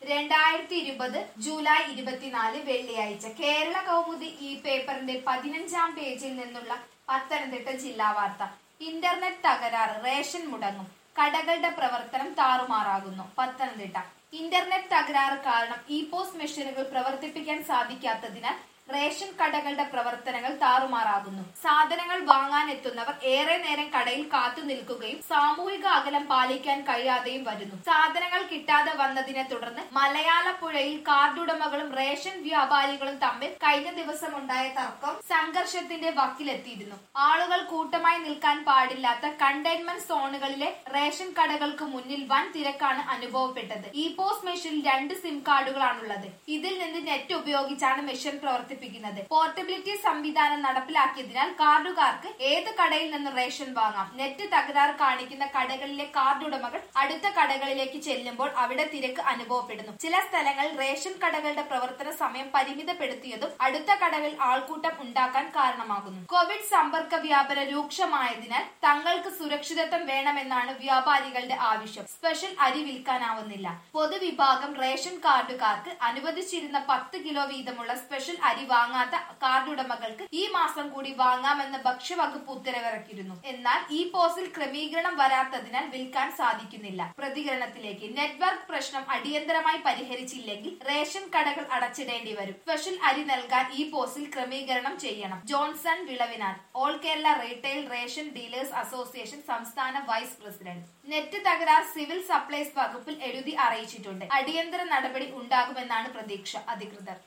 രണ്ടായിരത്തി ഇരുപത് ജൂലൈ ഇരുപത്തിനാല് വെള്ളിയാഴ്ച കേരള കൗമുദി ഈ പേപ്പറിന്റെ പതിനഞ്ചാം പേജിൽ നിന്നുള്ള പത്തനംതിട്ട ജില്ലാ വാർത്ത ഇന്റർനെറ്റ് തകരാറ് റേഷൻ മുടങ്ങും കടകളുടെ പ്രവർത്തനം താറുമാറാകുന്നു പത്തനംതിട്ട ഇന്റർനെറ്റ് തകരാറ് കാരണം ഇ പോസ്റ്റ് മെഷീനുകൾ പ്രവർത്തിപ്പിക്കാൻ സാധിക്കാത്തതിനാൽ റേഷൻ കടകളുടെ പ്രവർത്തനങ്ങൾ താറുമാറാകുന്നു സാധനങ്ങൾ വാങ്ങാനെത്തുന്നവർ ഏറെ നേരം കടയിൽ കാത്തു നിൽക്കുകയും സാമൂഹിക അകലം പാലിക്കാൻ കഴിയാതെയും വരുന്നു സാധനങ്ങൾ കിട്ടാതെ വന്നതിനെ തുടർന്ന് മലയാളപ്പുഴയിൽ കാർഡുടമകളും റേഷൻ വ്യാപാരികളും തമ്മിൽ കഴിഞ്ഞ ദിവസം ഉണ്ടായ തർക്കം സംഘർഷത്തിന്റെ വക്കിലെത്തിയിരുന്നു ആളുകൾ കൂട്ടമായി നിൽക്കാൻ പാടില്ലാത്ത കണ്ടെയ്ൻമെന്റ് സോണുകളിലെ റേഷൻ കടകൾക്ക് മുന്നിൽ വൻ തിരക്കാണ് അനുഭവപ്പെട്ടത് ഇ പോസ്റ്റ് മെഷീനിൽ രണ്ട് സിം കാർഡുകളാണുള്ളത് ഇതിൽ നിന്ന് നെറ്റ് ഉപയോഗിച്ചാണ് മെഷീൻ പ്രവർത്തിപ്പിക്കുന്നത് പോർട്ടബിലിറ്റി സംവിധാനം നടപ്പിലാക്കിയതിനാൽ കാർഡുകാർക്ക് ഏത് കടയിൽ നിന്ന് റേഷൻ വാങ്ങാം നെറ്റ് തകരാറ് കാണിക്കുന്ന കടകളിലെ കാർഡ് ഉടമകൾ അടുത്ത കടകളിലേക്ക് ചെല്ലുമ്പോൾ അവിടെ തിരക്ക് അനുഭവപ്പെടുന്നു ചില സ്ഥലങ്ങളിൽ റേഷൻ കടകളുടെ പ്രവർത്തന സമയം പരിമിതപ്പെടുത്തിയതും അടുത്ത കടകളിൽ ആൾക്കൂട്ടം ഉണ്ടാക്കാൻ കാരണമാകുന്നു കോവിഡ് സമ്പർക്ക വ്യാപനം രൂക്ഷമായതിനാൽ തങ്ങൾക്ക് സുരക്ഷിതത്വം വേണമെന്നാണ് വ്യാപാരികളുടെ ആവശ്യം സ്പെഷ്യൽ അരി വിൽക്കാനാവുന്നില്ല പൊതുവിഭാഗം റേഷൻ കാർഡുകാർക്ക് അനുവദിച്ചിരുന്ന പത്ത് കിലോ വീതമുള്ള സ്പെഷ്യൽ അരി വാങ്ങാത്ത കാർഡ് ഉടമകൾക്ക് ഈ മാസം കൂടി വാങ്ങാമെന്ന് ഭക്ഷ്യവകുപ്പ് ഉത്തരവിറക്കിയിരുന്നു എന്നാൽ ഈ പോസ്റ്റിൽ ക്രമീകരണം വരാത്തതിനാൽ വിൽക്കാൻ സാധിക്കുന്നില്ല പ്രതികരണത്തിലേക്ക് നെറ്റ്വർക്ക് പ്രശ്നം അടിയന്തരമായി പരിഹരിച്ചില്ലെങ്കിൽ റേഷൻ കടകൾ അടച്ചിടേണ്ടി വരും സ്പെഷ്യൽ അരി നൽകാൻ ഈ പോസ്റ്റിൽ ക്രമീകരണം ചെയ്യണം ജോൺസൺ വിളവിനാൽ all Kerala retail ration dealers association സംസ്ഥാന വൈസ് പ്രസിഡന്റ് നെറ്റ് തകരാർ സിവിൽ സപ്ലൈസ് വകുപ്പിൽ എഴുതി അറിയിച്ചിട്ടുണ്ട് അടിയന്തര നടപടി ഉണ്ടാകുമെന്നാണ് പ്രതീക്ഷ അധികൃതർ